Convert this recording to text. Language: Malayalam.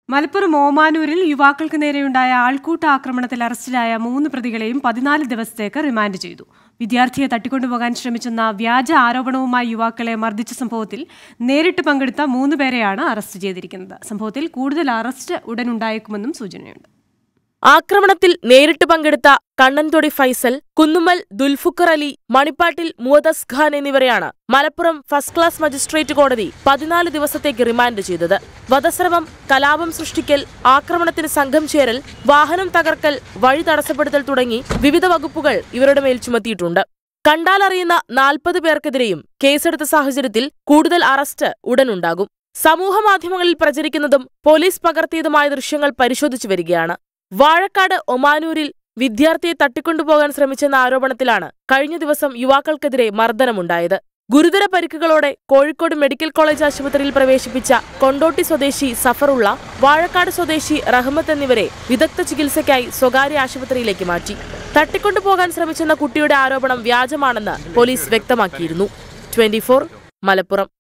മലപ്പുറം ഓമാനൂരിൽ യുവാക്കൾക്ക് നേരെയുണ്ടായ ആൾക്കൂട്ട ആക്രമണത്തിൽ അറസ്റ്റിലായ മൂന്ന് പ്രതികളെയും പതിനാല് ദിവസത്തേക്ക് റിമാൻഡ് ചെയ്തു വിദ്യാർത്ഥിയെ തട്ടിക്കൊണ്ടുപോകാൻ ശ്രമിച്ചെന്ന വ്യാജ ആരോപണവുമായി യുവാക്കളെ മർദ്ദിച്ച സംഭവത്തിൽ നേരിട്ട് പങ്കെടുത്ത മൂന്ന് പേരെയാണ് അറസ്റ്റ് ചെയ്തിരിക്കുന്നത് സംഭവത്തിൽ കൂടുതൽ അറസ്റ്റ് ഉടൻ ഉണ്ടായേക്കുമെന്നും സൂചനയുണ്ട് ആക്രമണത്തിൽ നേരിട്ട് പങ്കെടുത്ത കണ്ണൻതൊടി ഫൈസൽ കുന്നുമ്മൽ ദുൽഫുക്കർ അലി മണിപ്പാട്ടിൽ മുവദസ് ഖാൻ എന്നിവരെയാണ് മലപ്പുറം ഫസ്റ്റ് ക്ലാസ് മജിസ്ട്രേറ്റ് കോടതി പതിനാല് ദിവസത്തേക്ക് റിമാൻഡ് ചെയ്തത് വധശ്രമം കലാപം സൃഷ്ടിക്കൽ ആക്രമണത്തിന് സംഘം ചേരൽ വാഹനം തകർക്കൽ വഴി തടസ്സപ്പെടുത്തൽ തുടങ്ങി വിവിധ വകുപ്പുകൾ ഇവരുടെ മേൽ ചുമത്തിയിട്ടുണ്ട് കണ്ടാലറിയുന്ന നാൽപ്പത് പേർക്കെതിരെയും കേസെടുത്ത സാഹചര്യത്തിൽ കൂടുതൽ അറസ്റ്റ് ഉടനുണ്ടാകും സമൂഹമാധ്യമങ്ങളിൽ പ്രചരിക്കുന്നതും പോലീസ് പകർത്തിയതുമായ ദൃശ്യങ്ങൾ പരിശോധിച്ചു വരികയാണ് വാഴക്കാട് ഒമാനൂരിൽ വിദ്യാർത്ഥിയെ തട്ടിക്കൊണ്ടുപോകാൻ ശ്രമിച്ചെന്ന ആരോപണത്തിലാണ് കഴിഞ്ഞ ദിവസം യുവാക്കൾക്കെതിരെ മർദ്ദനമുണ്ടായത് ഗുരുതര പരിക്കുകളോടെ കോഴിക്കോട് മെഡിക്കൽ കോളേജ് ആശുപത്രിയിൽ പ്രവേശിപ്പിച്ച കൊണ്ടോട്ടി സ്വദേശി സഫറുള്ള വാഴക്കാട് സ്വദേശി റഹ്മത്ത് എന്നിവരെ വിദഗ്ധ ചികിത്സയ്ക്കായി സ്വകാര്യ ആശുപത്രിയിലേക്ക് മാറ്റി തട്ടിക്കൊണ്ടുപോകാൻ ശ്രമിച്ചെന്ന കുട്ടിയുടെ ആരോപണം വ്യാജമാണെന്ന് പോലീസ് വ്യക്തമാക്കിയിരുന്നു ട്വന്റി മലപ്പുറം